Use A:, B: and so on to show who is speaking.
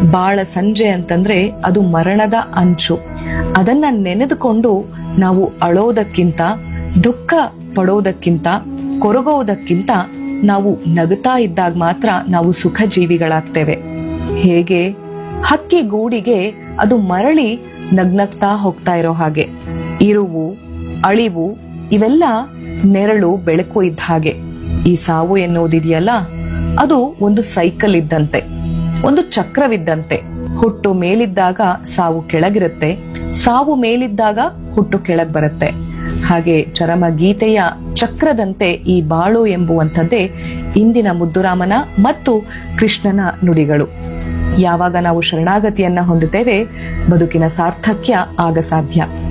A: ಬಾಳ ಸಂಜೆ ಅಂತಂದ್ರೆ ಅದು ಮರಣದ ಅಂಚು ಅದನ್ನ ನೆನೆದುಕೊಂಡು ನಾವು ಅಳೋದಕ್ಕಿಂತ ದುಃಖ ಪಡೋದಕ್ಕಿಂತ ಕೊರಗೋದಕ್ಕಿಂತ ನಾವು ನಗುತ್ತಾ ಇದ್ದಾಗ ಮಾತ್ರ ನಾವು ಸುಖ ಜೀವಿಗಳಾಗ್ತೇವೆ ಹೇಗೆ ಹಕ್ಕಿ ಗೂಡಿಗೆ ಅದು ಮರಳಿ ನಗ್ನಗ್ತಾ ಹೋಗ್ತಾ ಇರೋ ಹಾಗೆ ಇರುವು ಅಳಿವು ಇವೆಲ್ಲ ನೆರಳು ಬೆಳಕು ಇದ್ದ ಹಾಗೆ ಈ ಸಾವು ಎನ್ನುವುದಿದೆಯಲ್ಲ ಅದು ಒಂದು ಸೈಕಲ್ ಇದ್ದಂತೆ ಒಂದು ಚಕ್ರವಿದ್ದಂತೆ ಹುಟ್ಟು ಮೇಲಿದ್ದಾಗ ಸಾವು ಕೆಳಗಿರುತ್ತೆ ಸಾವು ಮೇಲಿದ್ದಾಗ ಹುಟ್ಟು ಕೆಳಗ್ ಬರುತ್ತೆ ಹಾಗೆ ಚರಮ ಗೀತೆಯ ಚಕ್ರದಂತೆ ಈ ಬಾಳು ಎಂಬುವಂಥದ್ದೇ ಇಂದಿನ ಮುದ್ದುರಾಮನ ಮತ್ತು ಕೃಷ್ಣನ ನುಡಿಗಳು ಯಾವಾಗ ನಾವು ಶರಣಾಗತಿಯನ್ನ ಹೊಂದುತ್ತೇವೆ ಬದುಕಿನ ಸಾರ್ಥಕ್ಯ ಆಗ ಸಾಧ್ಯ